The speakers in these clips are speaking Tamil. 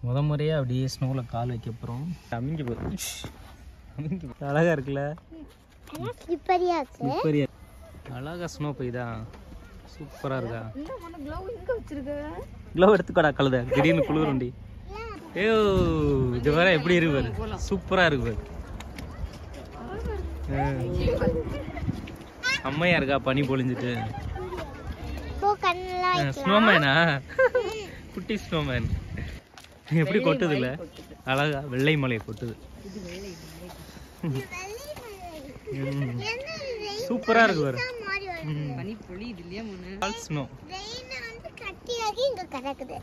முத முறையாக அப்படியே ஸ்னோவில் கால் வைக்க போகிறோம் அமைஞ்சு போகுது அமைஞ்சு போகுது. அழகா இருக்குல்ல ஆனால் ஸ்லிப்பரியாக இருக்கு சூப்பரியா அழகா ஸ்னோ பெய்யுதா சூப்பராக இருக்கா க்ளவ் எடுத்துக்கோடா கழுத திடீர்னு குளிருண்டி ஏயோ இது வேற எப்படி இருக்கு பாரு சூப்பரா இருக்கு பாரு ஆ. செம்மையா இருக்கா பனி பொழிஞ்சிட்டு இப்போ கண்ணெல்லாம் வைக்கலாம் ஸ்னோமேனா குட்டி ஸ்னோமேன் எப்படி கொட்டுது இல்ல அழகா வெள்ளை மலை கொட்டுது ம். சூப்பரா இருக்கு பாரு மாறி வருது ஆல் ஸ்னோ ரெயினை வந்து கட்டியாகி இங்கே கிடக்குது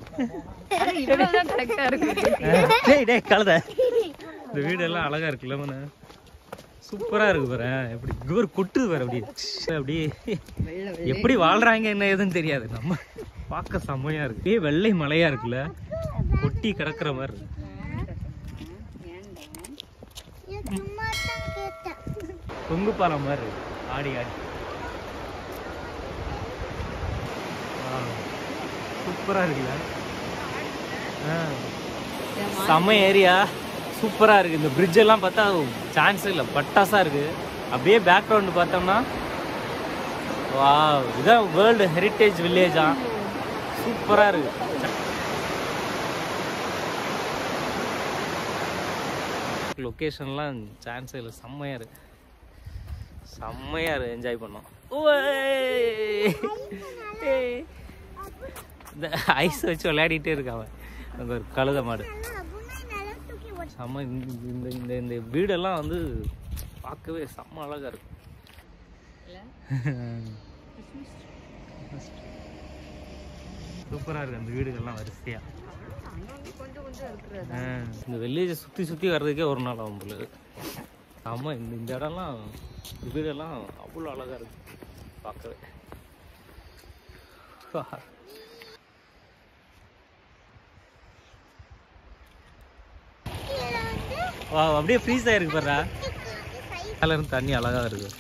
டேய் டேய் கழுத இந்த வீடு எல்லாம் அழகா இருக்குல்ல மன சூப்பரா இருக்கு பாரு எப்படி இவர் கொட்டுது பாரு அப்படியே அப்படியே எப்படி வாழ்றாங்க என்ன ஏதுன்னு தெரியாது நம்ம பார்க்க செம்மையா இருக்கு அப்படியே வெள்ளை மலையா இருக்குல்ல கொட்டி கிடக்குற மாதிரி இருக்கு இது சும்மா தான் கேட்டேன் தொங்கு பாலம் மாதிரி இருக்கு ஆடி ஆடி சூப்பரா இருக்குல்ல ஆ. செம்ம ஏரியா சூப்பரா இருக்கு இந்த bridge எல்லாம் பார்த்தா சான்ஸ் இல்லை பட்டாசா இருக்கு அப்படியே பேக்ரவுண்ட் பார்த்தோம்னா வா இதான் வேர்ல்டு ஹெரிட்டேஜ் வில்லேஜா சூப்பரா இருக்கு லொக்கேஷன்லாம் சான்ஸே இல்லை செம்மையா இருக்கு செம்மையா இருக்கு என்ஜாய் பண்ணோம் ஓய். ஏய். இந்த ஐஸ் வச்சு விளையாடிட்டே இருக்காவ அங்கே ஒரு கழுத மாடு அப்படின்னா நல்லா தூக்கி ஓடி செம்ம இந்த இந்த இந்த இந்த வீடெல்லாம் வந்து பார்க்கவே செம்ம அழகா இருக்கு சூப்பரா இருக்கு அந்த வீடுகள்லாம் வரிசையா ஆ, இந்த வில்லேஜை சுத்தி சுத்தி வர்றதுக்கே ஒரு நாள் ஆகும் போல ஆமா இந்த இந்த இடம்லாம் இந்த வீடெல்லாம் அவ்வளோ அழகா இருக்கு பார்க்கவே கீழே வந்து வா அப்படியே ஃப்ரீஸ் ஆயிருக்கு பாருடா இதுக்கு வந்து சைஸ் மேல இருந்து தண்ணி அழகா இருக்கு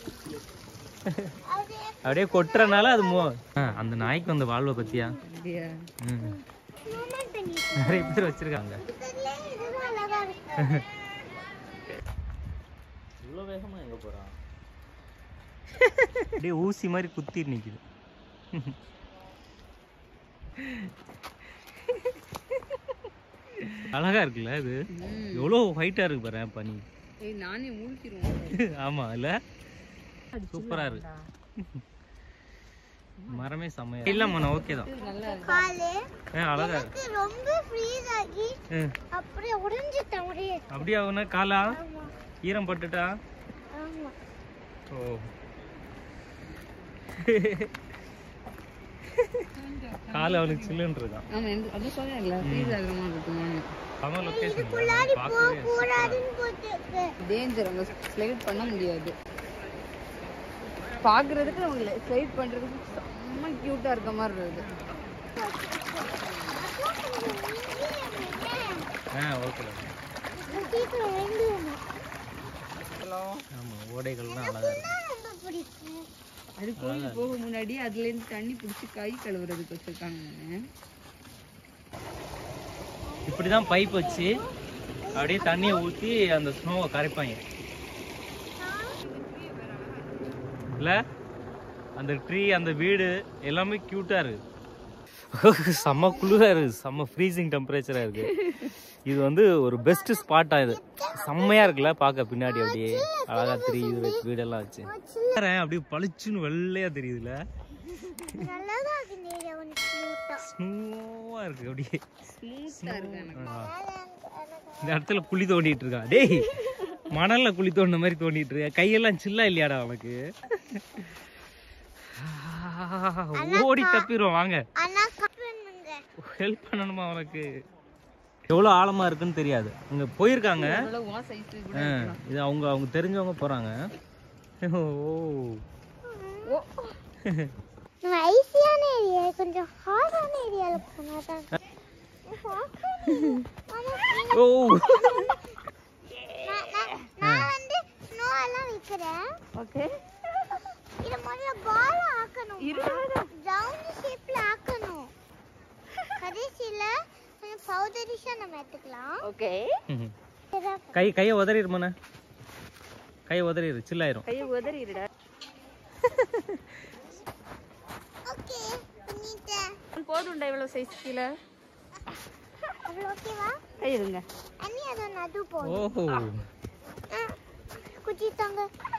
அது அப்படியே கொட்டுறனால அது மோ ஆ, அந்த நாய்க்கு அந்த வாழ்வை பத்தியா ம். மூமெண்ட் பண்ணி நிறைய பேர் வச்சிருக்காங்க இதுல இதுதான் அழகா இருக்கு இவ்வளோ வேகமா எங்க போறான் அப்படியே ஊசி மாதிரி குத்தி நிக்குது அழகா இருக்குல்ல இது எவ்வளோ ஹைட்டா இருக்கு பாரு பனி நானே மூழ்கிடுவோம் ஆமா இல்ல சூப்பரா இருக்கு மரமே செம்மையா இல்ல மன ஓகே தான் காலு ஏன் அழகா இருக்கு எனக்கு ரொம்ப ஃப்ரீஸ் ஆகி ம். அப்படியே உடைஞ்சிட்டேன் அப்படியே அப்படியே அவன காலா ஆமா ஈரம் பட்டுட்டா ஆமா ஓ கால் அவனுக்கு சில்லுன்னு இருக்கான் ஆமா எந்த அது சொன்னேன்ல ஃப்ரீஸ் ஆகுற மாதிரி இருக்குமான்னு சம லொக்கேஷன் போக கூடாதுன்னு போட்டுருக்கு டேஞ்சர் அங்க ஸ்லைட் பண்ண முடியாது பாக்குறதுக்கு அவங்க ஸ்லைட் பண்றதுக்கு செம்ம கியூட்டா இருக்க மாதிரி இருக்குது ஆ ஓகே சீக்கிரம் எழுந்துருங்க ஆமா ஓடைகள்லாம் அழகா இருக்கு ரொம்ப பிடிக்கும் அது கோயில் போக முன்னாடி அதுல இருந்து தண்ணி பிடிச்சி கை கழுவுறதுக்கு வச்சிருக்காங்க இப்படிதான் பைப் வச்சு அப்படியே தண்ணியை ஊத்தி அந்த ஸ்னோவை கரைப்பாங்க இல்ல அந்த ட்ரீ அந்த வீடு எல்லாமே கியூட்டா இருக்கு செம்ம குளிரா இருக்கு செம்ம ஃப்ரீசிங் டெம்பரேச்சரா இருக்கு இது வந்து ஒரு பெஸ்ட் ஸ்பாட்டா இது செம்மையா இருக்குல்ல பார்க்க பின்னாடி அப்படியே அழகா தெரியுது வீடெல்லாம் வச்சு பாரேன், அப்படியே பளிச்சுன்னு வெள்ளையா தெரியுதுல நல்லாதான் இருக்கு இந்த ஏரியா கொஞ்சம் cute-ஆ. ஸ்னோவா இருக்கு அப்படியே ஸ்மூத்தா இருக்கு எனக்கு ஆ. மேல அந்த அழகா இந்த இடத்துல குழி தோண்டிட்டு இருக்கான் டேய் மணல்ல குழி தோண்டின மாதிரி தோண்டிட்டு இருக்க கையெல்லாம் சில்லா இல்லையாடா அவனுக்கு ஓடி தப்பிடுவோம் வாங்க ஆனா cut பண்ணுங்க. ஹெல்ப் பண்ணணுமா அவனுக்கு எவ்வளோ ஆழமா இருக்குன்னு தெரியாது அங்க போயிருக்காங்க அவ்வளவு உன் size கூட ஆ, இது அவங்க அவங்க தெரிஞ்சவங்க போறாங்க ஓ ஓ நம்ம ஈஸியான ஏரியா கொஞ்சம் ஹார்டான ஏரியால போனாதான் ஓ நான் வந்து ஸ்னோ எல்லாம் விற்கிறேன் ஓகே இத முதல்ல பால் ஆக்கணும் ரவுண்ட் ஷேப்ல ஆக்கணும் கடைசியில பவுடரிஷா நம்ம எடுத்துக்கலாம் ஓகே கை கையை உதறிடுமாண்ணே கையை உதறிடு சில்லாயிரும் கையை உதறிடுடா ஓகே பண்ணிட்டேன் போதும்டா இவ்வளவு சைஸ் கீழே அது ஓகேவா கை இருங்க அண்ணி அதை நடு போதும் ஓஹோ ஆ, குச்சித்தாங்க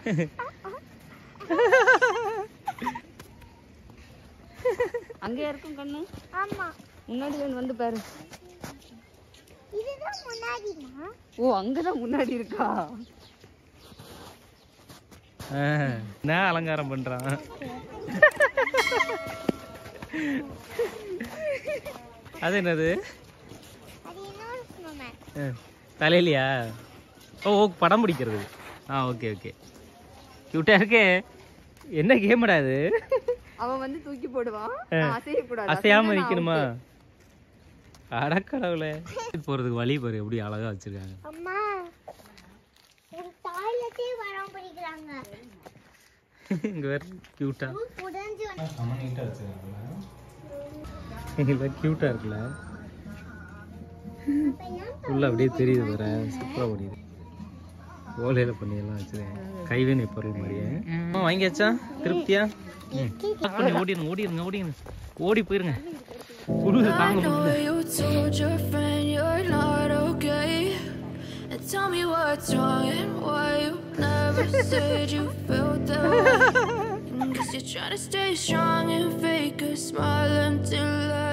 அங்கேயா இருக்கும் கண்ணு ஆமா முன்னாடி வந்து வந்து பாரு இதுதான் முன்னாடினா ஓ அங்கதான் முன்னாடி இருக்கா ஆ, நான் அலங்காரம் பண்றான் அது என்னது அது இன்னொரு ஸ்னோமேன் ஆ, தலையிலையா ஓ ஓ படம் பிடிக்கிறது ஆ ஓகே ஓகே கியூட்டா இருக்கே என்ன கேம்டா அது அவன் வந்து தூக்கி போடுவான் ஆ. நான் அசையக்கூடாது அசையாம அசைஞ்சா நான் நிக்கணுமா out. அடக்கடவுளே போறதுக்கு வழி பாரு எப்படி அழகா வச்சிருக்காங்க அம்மா ஒரு டாய்லெட்டே வராம படிக்கிறாங்க இங்க வேற கியூட்டா உடஞ்சு வந்து செம்ம நீட்டா வச்சிருக்காங்க இல்ல கியூட்டா இருக்குல்ல உள்ள அப்படியே தெரியுது வேற சூப்பரா முடியுது ஓலையில பண்ணி எல்லாம் வச்சிருக்கேன் கைவினை பொருள் மாதிரியே அம்மா, வாங்கியாச்சா திருப்தியா ம். Lock பண்ணி ஓடிடுங்க ஓடிடுங்க ஓடிடுங்க ஓடி போயிருங்க குளிர் தாங்க முடியல you told your friend you're not okay. And tell me what's wrong and why you never said you felt that. way. Guess you're trying to stay strong and fake a smile until I